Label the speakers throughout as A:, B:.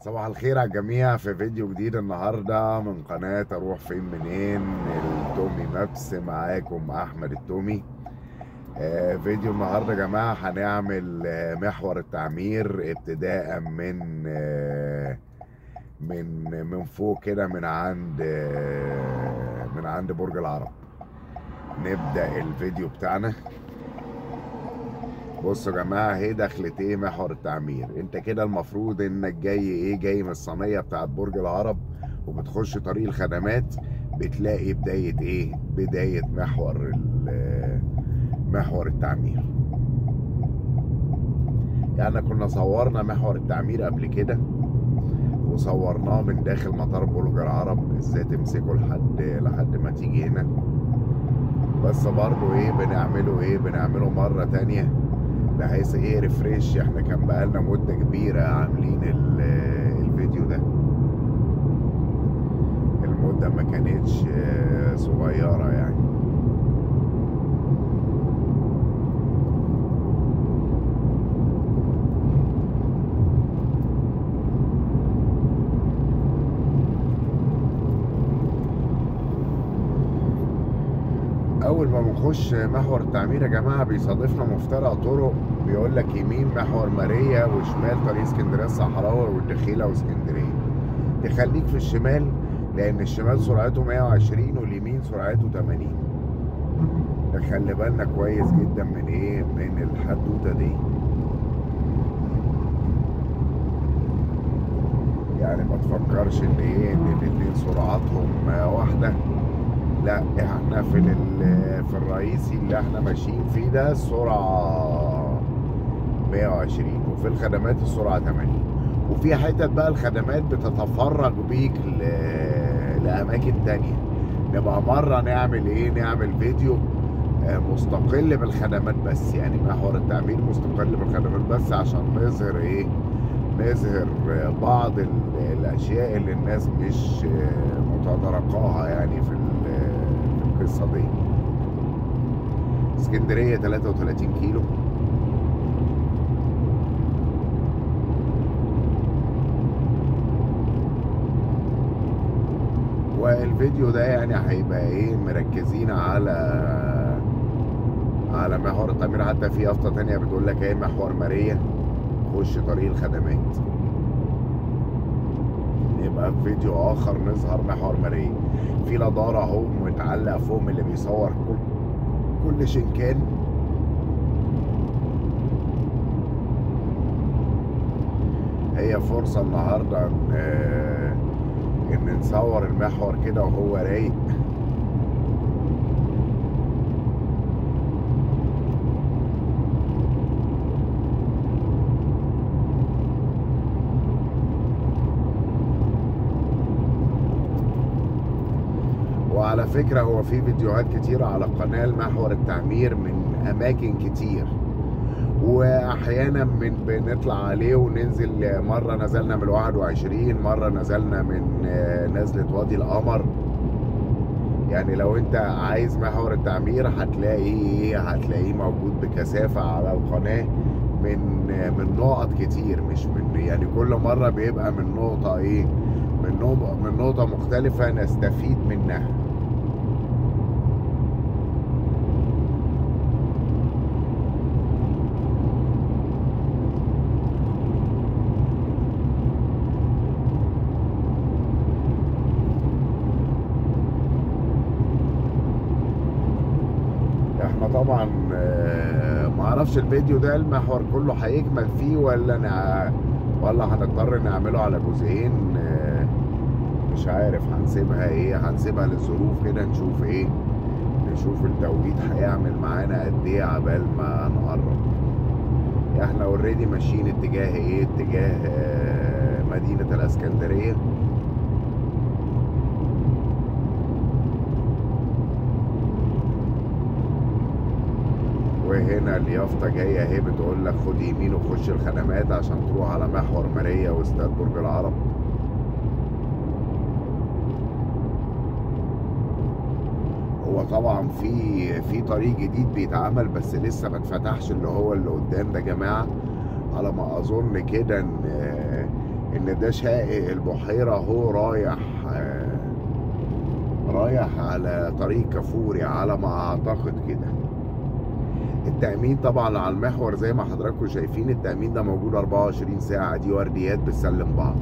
A: صباح الخير على الجميع في فيديو جديد النهارده من قناة اروح فين منين التومي مابس معاكم احمد التومي آه، فيديو النهارده يا جماعة هنعمل آه، محور التعمير ابتداء من آه، من من فوق كده من عند آه، من عند برج العرب نبدأ الفيديو بتاعنا بصوا يا جماعه اهي دخلت ايه محور التعمير انت كده المفروض انك جاي ايه جاي من الصينيه بتاعت برج العرب وبتخش طريق الخدمات بتلاقي بدايه ايه بدايه محور ال- محور التعمير يعني كنا صورنا محور التعمير قبل كده وصورناه من داخل مطار برج العرب ازاي تمسكه لحد لحد ما تيجي هنا بس برضه ايه بنعمله ايه بنعمله مره تانية بحيث ايه ريفريش احنا كان بقالنا مده كبيره عاملين ال- الفيديو ده المده ما كانتش آه، صغيره يعني اول ما بنخش محور التعمير يا جماعه بيصادفنا مفترق طرق بيقول لك يمين محور ماريا وشمال طريق اسكندريه الصحراوي والدخيله واسكندريه تخليك في الشمال لان الشمال سرعته 120 واليمين سرعته 80 نخلي بالنا كويس جدا من ايه من الحدوته دي يعني ما تفكرش ان ايه ان الاتنين سرعاتهم واحده لا احنا في ال- في الرئيسي اللي احنا ماشيين فيه ده السرعه 120 وفي الخدمات السرعه 80 وفي حتت بقى الخدمات بتتفرج بيك ل- لاماكن تانية نبقى مره نعمل ايه نعمل فيديو آه، مستقل بالخدمات بس يعني محور التعمير مستقل بالخدمات بس عشان نظهر ايه نظهر آه، بعض ال- الاشياء اللي الناس مش آه، متدركاها يعني في ال- في القصه دي اسكندريه 33 كيلو والفيديو ده يعني هيبقى ايه مركزين على على محور التعمير حتى في يافطه تانية بتقول لك ايه محور ماريا خش طريق الخدمات يبقى في فيديو اخر نظهر محور ماريا في نضاره اهو متعلق فوق من اللي بيصور كل كل شنكان هي فرصة النهاردة ان ان نصور المحور كده وهو رايق وعلى فكرة هو في فيديوهات كتيرة على قناة محور التعمير من أماكن كتير وأحيانا من بنطلع عليه وننزل مرة نزلنا من الواحد وعشرين مرة نزلنا من آه، نزلة وادي القمر يعني لو انت عايز محور التعمير هتلاقيه هتلاقيه موجود بكثافة على القناة من من نقط كتير مش من يعني كل مرة بيبقى من نقطة ايه من نقطة من نقطة مختلفة نستفيد منها احنا طبعا آه، ما اعرفش الفيديو ده المحور كله هيكمل فيه ولا نع... ولا هنضطر نعمله على جزئين آه، مش عارف هنسيبها ايه هنسيبها للظروف كده نشوف ايه نشوف التوقيت هيعمل معانا قد ايه عبال ما نقرب احنا اوريدي ماشيين اتجاه ايه اتجاه آه، مدينة الاسكندرية وهنا اليافطة جاية اهي بتقول لك خد يمين وخش الخدمات عشان تروح على محور ماريا واستاد برج العرب هو طبعا في في طريق جديد بيتعمل بس لسه ما اتفتحش اللي هو اللي قدام ده يا جماعه على ما اظن كده ان ان ده شائق البحيرة هو رايح آه، رايح على طريق كافوري على ما اعتقد كده التأمين طبعا على المحور زي ما حضراتكم شايفين التأمين ده موجود 24 ساعة دي ورديات بتسلم بعض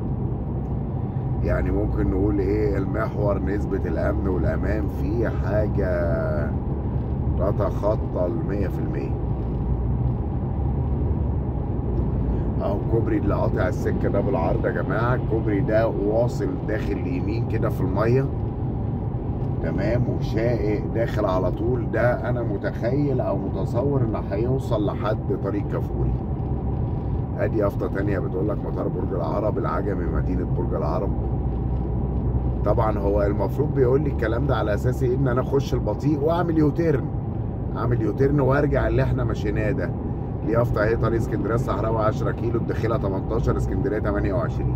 A: يعني ممكن نقول ايه المحور نسبة الأمن والأمان فيه حاجة تتخطى المية في المية اهو الكوبري اللي قاطع السكة ده بالعرض يا جماعة الكوبري ده واصل داخل يمين كده في المية تمام وشائق داخل على طول ده انا متخيل او متصور ان هيوصل لحد طريق كافوري ادي يافطه تانية بتقول لك مطار برج العرب العجمي مدينه برج العرب طبعا هو المفروض بيقول لي الكلام ده على اساس ايه ان انا اخش البطيء واعمل يوتيرن اعمل يوتيرن وارجع اللي احنا مشيناه ده اليافطه اهي طريق اسكندريه الصحراوي 10 كيلو الدخيله 18 اسكندريه 28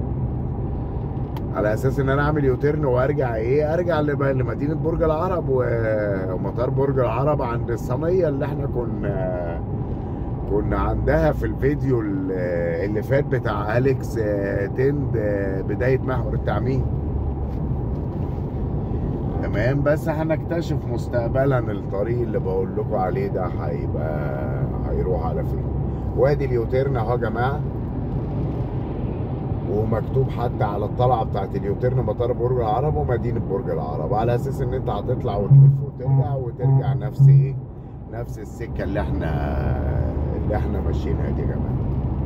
A: على اساس ان انا اعمل يوتيرن وارجع ايه ارجع لب- لمدينه برج العرب و- ومطار برج العرب عند الصينيه اللي احنا كنا كنا عندها في الفيديو ال- اللي فات بتاع اليكس آه، تند آه، بدايه محور التعميم تمام بس هنكتشف مستقبلا الطريق اللي بقول لكم عليه ده هيبقى هيروح على فين وادي اليوتيرن اهو يا جماعه ومكتوب حتى على الطلعه بتاعت اليوتيرن مطار برج العرب ومدينه برج العرب على اساس ان انت هتطلع وتلف وترجع وترجع نفس ايه نفس السكه اللي احنا اللي احنا ماشيينها دي يا جماعه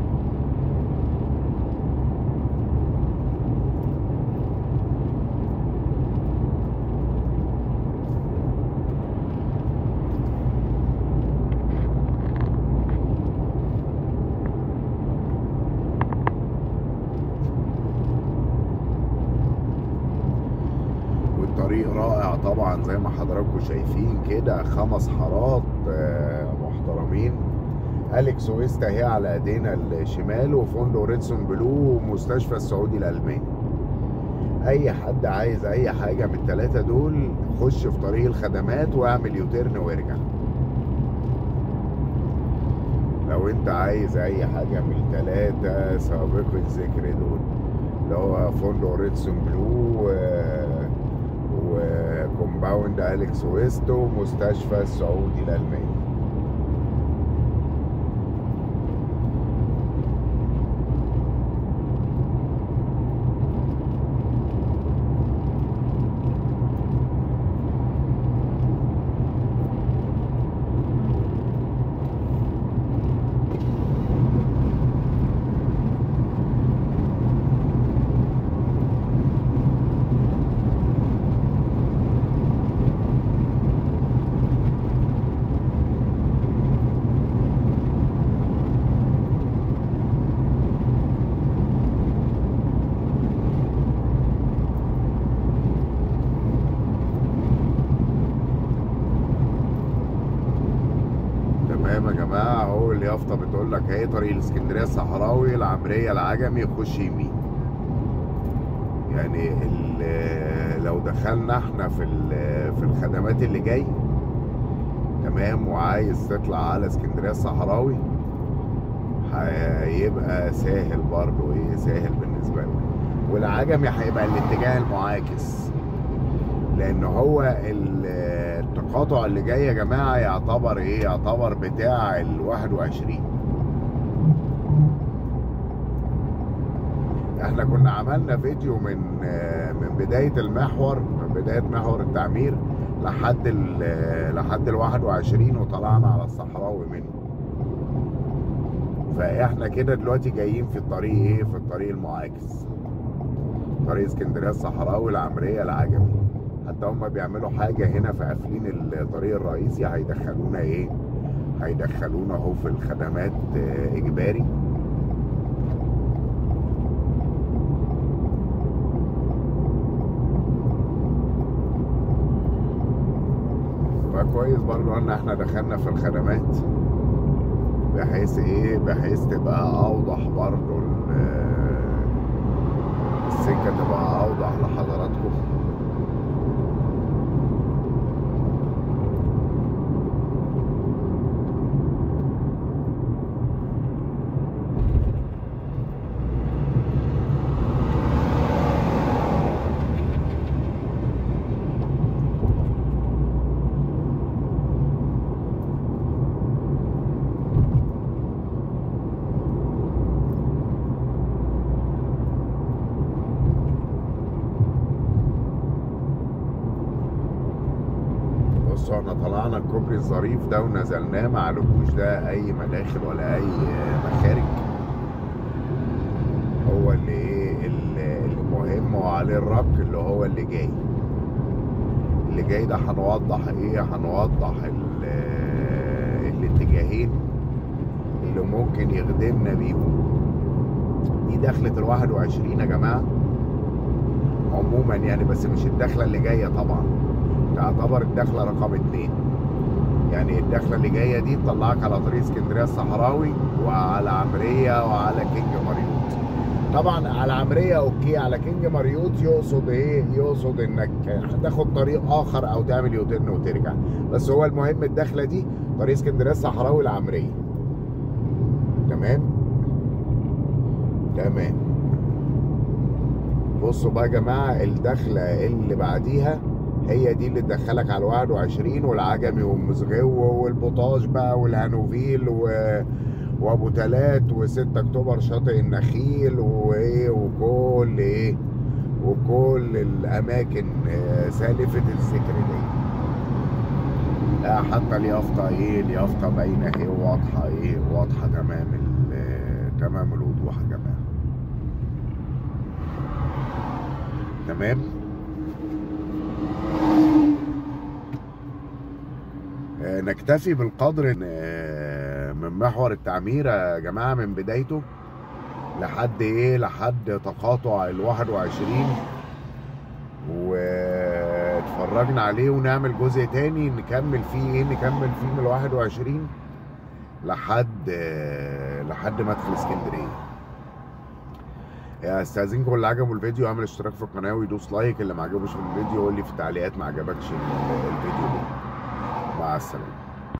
A: والطريق رائع طبعا زي ما حضراتكم شايفين كده خمس حارات آه، محترمين اليكس ويستا هي على ايدينا الشمال وفندق ريدسون بلو ومستشفى السعودي الالماني اي حد عايز اي حاجه من الثلاثه دول خش في طريق الخدمات واعمل يوتيرن وارجع لو انت عايز اي حاجه من الثلاثه سابق الذكر دول اللي هو فندق ريدسون بلو و- وكومباوند اليكس ويست ومستشفى السعودي الالماني تمام يا جماعه اهو اليافطه بتقول لك اهي طريق الاسكندريه الصحراوي العمريه العجمي خش يمين يعني ال- لو دخلنا احنا في ال- في الخدمات اللي جاي تمام وعايز تطلع على اسكندريه الصحراوي هيبقى سهل برضه ايه سهل بالنسبه لنا والعجمي هيبقى الاتجاه المعاكس لان هو ال- التقاطع اللي جاي يا جماعه يعتبر ايه يعتبر بتاع ال 21 احنا كنا عملنا فيديو من آه، من بدايه المحور من بدايه محور التعمير لحد ال لحد ال 21 وطلعنا على الصحراوي منه فاحنا كده دلوقتي جايين في الطريق ايه في الطريق المعاكس طريق اسكندريه الصحراوي العمريه العجمي حتى هم بيعملوا حاجه هنا في قافلين الطريق الرئيسي هيدخلونا ايه هيدخلونا اهو في الخدمات آه، اجباري فكويس برضو ان احنا دخلنا في الخدمات بحيث ايه بحيث تبقى اوضح برضو ال- السكه تبقى اوضح لحضراتكم بصوا احنا طلعنا الكوبري الظريف ده ونزلناه ما عليهوش ده اي مداخل ولا اي مخارج هو اللي ايه اللي المهم وعليه الربط اللي هو اللي جاي اللي جاي ده هنوضح ايه هنوضح ال- الاتجاهين اللي ممكن يخدمنا بيهم دي دخلة ال 21 يا جماعة عموما يعني بس مش الدخلة اللي جاية طبعا تعتبر الدخلة رقم اتنين يعني الدخلة اللي جاية دي تطلعك على طريق اسكندرية الصحراوي وعلى عمرية وعلى كينج مريوط طبعا على عمرية اوكي على كينج مريوط يقصد ايه يقصد انك هتاخد طريق اخر او تعمل يوترن وترجع بس هو المهم الدخلة دي طريق اسكندرية الصحراوي العمرية تمام تمام بصوا بقى يا جماعه الدخله اللي بعديها هي دي اللي تدخلك على ال 21 والعجمي والمزغو والبطاش بقى والهانوفيل و... وابو تلات و6 اكتوبر شاطئ النخيل وايه وكل ايه وكل الاماكن آه، سالفه الذكر دي لا حتى اليافطه ايه اليافطه باينه ايه واضحه ايه واضحه تمام ال- تمام الوضوح يا جماعه تمام آه، نكتفي بالقدر آه، من محور التعمير يا جماعه من بدايته لحد ايه لحد تقاطع ال 21 واتفرجنا عليه ونعمل جزء تاني نكمل فيه ايه نكمل فيه من ال 21 لحد آه، لحد مدخل اسكندريه استاذنكم اللي عجبه الفيديو يعمل اشتراك في القناه ويدوس لايك اللي ما عجبوش في الفيديو يقول لي في التعليقات ما عجبكش ال- الفيديو ده مع السلامه